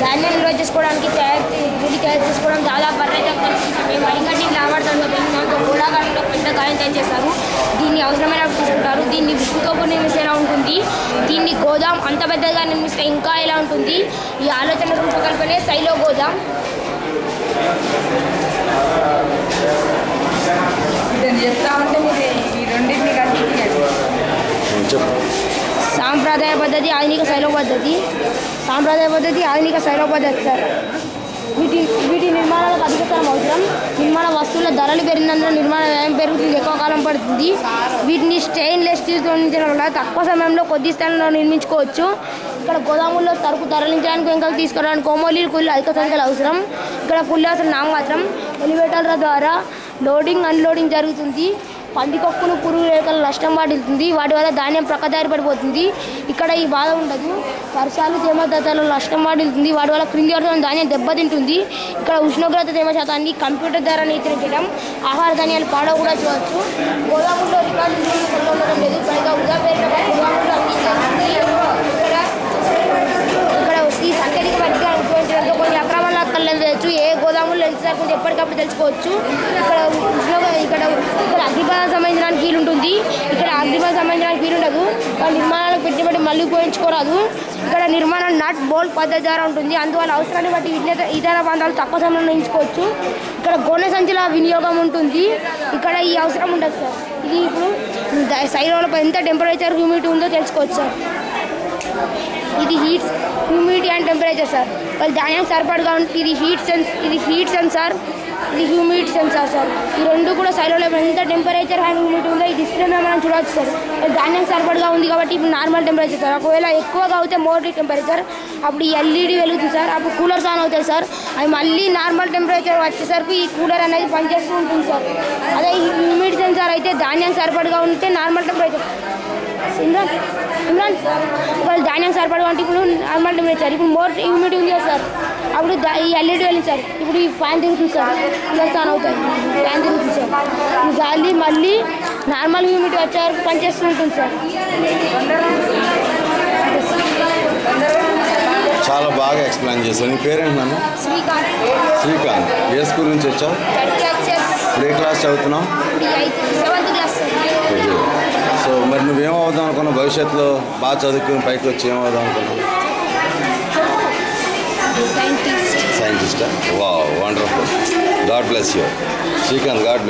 ధాన్యం నిల్వ చేసుకోవడానికి తయారు చే- గుడి తయారు చేసుకోవడం దాదాపు అరవై మేము వరిగడ్డి లావాడుతాం దాంతో గోళాకారంలో పెద్ద గాయం తయారు చేస్తారు దీన్ని అవసరమైన తీసుకుంటారు దీన్ని విష్ణుతో నిర్మిస్తే ఎలా ఉంటుంది దీన్ని గోదాం అంత పెద్దగా నిర్మిస్తే ఇంకా ఎలా ఉంటుంది ఈ ఆలోచన రూపకల్పనే శైలో గోదాం నేను చెప్తా ఉంటే మీరు ఈ రెండింటిని కలిపి చెప్పు సాంప్రదాయ పద్ధతి ఆధునిక శైలో పద్ధతి సాంప్రదాయ పద్ధతి ఆధునిక శైలో పద్ధతి సార్ వీటి వీటి నిర్మాణాలకు అధిక స్థలం అవసరం నిర్మాణ వస్తువుల ధరలు పెరిగినందున నిర్మాణ వ్యయం పెరుగుతుంది ఎక్కువ కాలం పడుతుంది వీటిని స్టెయిన్లెస్ స్టీల్ నిర్మించడం వల్ల తక్కువ సమయంలో కొద్ది స్థలంలో నిర్మించుకోవచ్చు ఇక్కడ గోదాముల్లో సరుకు తరలించడానికి వెంకలు తీసుకురావడానికి కోమోలీలు కూలీలు అధిక సంఖ్యలో అవసరం ఇక్కడ కూలీ అవసరం నామమాత్రం ఎలివేటర్ల ద్వారా లోడింగ్ అన్లోడింగ్ జరుగుతుంది పందికొక్కులు పురుగు రేఖలు నష్టం వాటిల్తుంది వాటి వల్ల ధాన్యం ప్రక్కదారి పడిపోతుంది ఇక్కడ ఈ బాధ ఉండదు వర్షాలు తేమ దత్తలో నష్టం వాటిల్తుంది వాటి వల్ల క్రింది వరుసలో ధాన్యం దెబ్బతింటుంది ఇక్కడ ఉష్ణోగ్రత తేమ శాతాన్ని కంప్యూటర్ ద్వారా నియంత్రించడం ఆహార ధాన్యాలు పాడవ కూడా చూడవచ్చు గోదాముల్లో రికార్డు ఉండడం లేదు పైగా వృధా పేరిట గోదాముల్లో అంగీకరిస్తుంది ఇక్కడ ఇక్కడ ఈ సాంకేతిక పరిజ్ఞానం ఉపయోగించడంతో కొన్ని అక్రమాల కళ్ళవచ్చు ఏ గోదాముల్లో ఎంత సరుకు ఎప్పటికప్పుడు తెలుసుకోవచ్చు ఇక్కడ ఉద్యోగ ఇక్కడ ఇక్కడ అగ్నిబాధ సంబంధించడానికి వీలు ఉంటుంది ఇక్కడ అగ్నిబాధ సంబంధించడానికి వీలు ఉండదు వాళ్ళ నిర్మాణాలకు పెట్టుబడి మళ్ళీ ఉపయోగించుకోరాదు ఇక్కడ నిర్మాణం నట్ బోల్ట్ పద్ధతి ద్వారా ఉంటుంది అందువల్ల అవసరాన్ని బట్టి ఇతర ఇతర ప్రాంతాలు తక్కువ సమయంలో నిర్మించుకోవచ్చు ఇక్కడ గోనె సంచుల వినియోగం ఉంటుంది ఇక్కడ ఈ అవసరం ఉండదు సార్ ఇది ఇప్పుడు శైలంలో ఎంత టెంపరేచర్ హ్యూమిడిటీ ఉందో తెలుసుకోవచ్చు సార్ ఇది heat humidity and temperature sir వాళ్ళు ధాన్యం సరిపడగా ఉంటుంది ఇది హీట్ సెన్స్ ఇది హీట్ సెన్సార్ ఇది హ్యూమిడిటీ సెన్సార్ సార్ ఈ రెండు కూడా సైలోలో ఎంత టెంపరేచర్ అండ్ హ్యూమిడిటీ ఉందో ఈ డిస్ప్లే మీద మనం చూడవచ్చు సార్ ఇది ధాన్యం సరిపడగా ఉంది కాబట్టి ఇప్పుడు నార్మల్ టెంపరేచర్ సార్ ఒకవేళ ఎక్కువగా అవుతే మోడీ టెంపరేచర్ అప్పుడు ఎల్ఈడి వెలుగుతుంది సార్ అప్పుడు కూలర్స్ ఆన్ అవుతాయి సార్ అవి మళ్ళీ నార్మల్ టెంపరేచర్ వచ్చేసరికి ఈ కూలర్ అనేది పనిచేస్తూ ఉంటుంది సార్ అదే ఈ హ్యూమిడిటీ సెన్సార్ అయితే ధాన్యం సరిపడగా ఉంటే నార్మల్ టెంపరేచర్ ఇమ్రాన్ ఇమ్రాన్ వాళ్ళు ధాన్యం సరిపడగా ఉంటే ఇప్పుడు నార్మల్ టెంపరేచర్ ఇప్పుడు మోర్ హ్యూమిడిటీ ఉంది కదా సార్ అప్పుడు దా- ఈ ఎల్ఈడి వెళ్ళింది సార్ ఇప్పుడు ఈ ఫ్యాన్ తిరుగుతుంది సార్ కూలర్స్ ఆన్ అవుతాయి ఫ్యాన్ తిరుగుతుంది సార్ ఈ గాలి మళ్ళీ నార్మల్ హ్యూమిడిటీ వచ్చే వరకు పనిచేస్తూ ఉంటుంది సార్ చాలా బాగా ఎక్స్ప్లెయిన్ చేశాను నీ పేరేంటి నాన్న శ్రీకాంత్ శ్రీకాంత్ ఏ స్కూల్ నుంచి వచ్చావు ఇప్పుడు ఏ క్లాస్ చదువుతున్నావు seventh class very good. So మరి నువ్వేమవుదాం అనుకున్నావు భవిష్యత్తులో బాగా చదువుకుని పైకి వచ్చి ఏమవుదాం అనుకున్నావు సైంటిస్ట్ సైంటిస్టా వా wonderful god bless you Srikanth God